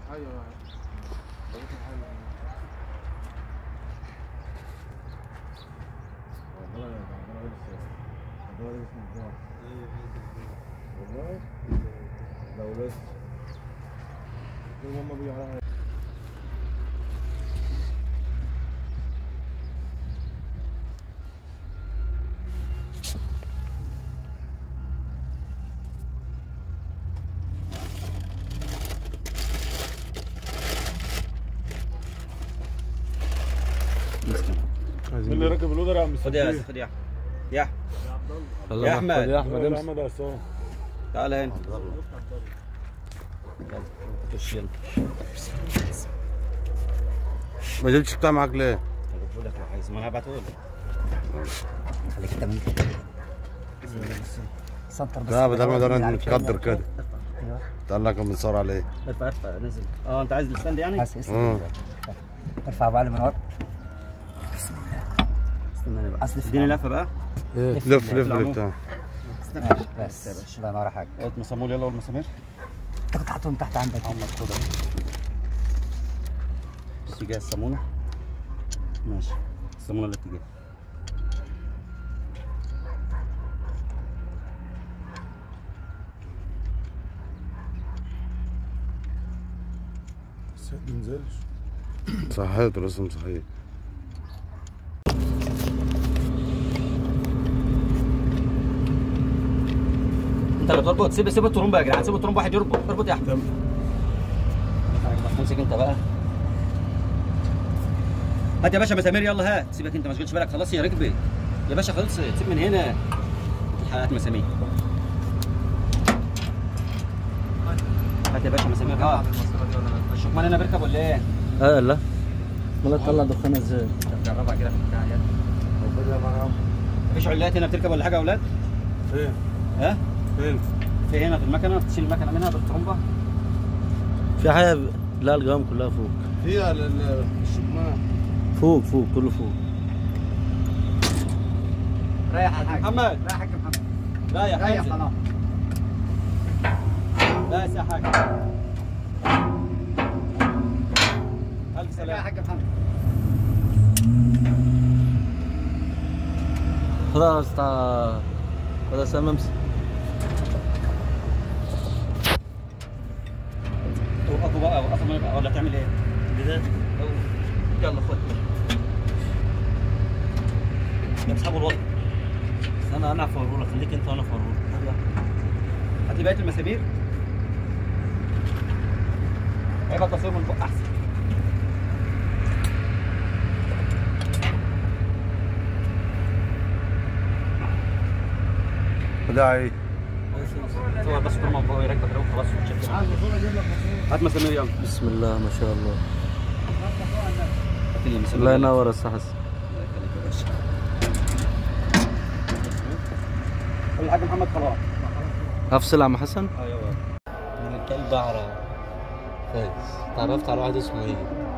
ايوه بقيت الحي والله يا جماعة لسه والله لسه متجوز. والله لو لسه يوم هما بيجوا على اللي راكب الاوضه يا عم خد يا خد يا يا الله يا احمد يا احمد امسك احمد عصام تعال هنا يلا خش يلا ما جبتش بتاع معاك ليه؟ بقول لك لو عايز ما انا هبعته لك خليك انت من سنتر بس لا بدل ما ده يعني نتقدر كده ايوه تعال لك بنصور عليه ارفع ارفع نزل اه انت عايز الستاند يعني؟ اه ارفع بقى من ورا استنى انا بقى اديني لفه بقى لف لف لف بتاع بس لا ما حاجه قلت مسامول يلا والمسامير قطعتهم تحت عندك هم خدها بس جاي الصامونه ماشي الصامونه اللي بتيجي بس ما تنزلش صحيت رسم صحيح انت اللي بتربط سيب سيب الترومبه يا جدعان سيب الترومبه واحد يربط اربط يا احمد امسك انت بقى هات يا باشا مسامير يلا هات سيبك انت ما تشغلش بالك خلاص يا ركبي يا باشا خلصت سيب من هنا هات مسامير هات يا باشا مسامير ها الشكمان هنا بيركب ولا ايه؟ اه لا ولا تطلع دخان ازاي جربها كده في البتاع يلا مفيش علات هنا بتركب ولا حاجه يا اولاد؟ فين ها؟ فين في هنا في المكنه تشيل المكنه منها بالترومبه في حاجه لا القوام كلها فوق فيها لل- الشكمان فوق فوق كله فوق ريح يا حاج محمد ريح يا حاج محمد ريح ريح خلاص بس يا حاج الف سلامه يا حاج محمد خلاص تعال خلاص انا امسك وقفوا بقى وقفوا ما يبقى ولا تعمل ايه؟ كده يلا خد يا اصحاب الوضع انا انا فورولك خليك انت وانا فورولك هات لي بقيه المسامير هيبقى التصوير من فوق احسن لا ايه صور بس طول ما فوق يركب كده وخلاص وتشكل هات مسامير يلا بسم الله ما شاء الله هات لي مسامير الله يلا. ينور يا استاذ حسن الله يخليك يا باشا كل حاجه محمد خلاص هفصل يا عم حسن ايوه من الكلب اعرف فايز تعرفت على واحد اسمه ايه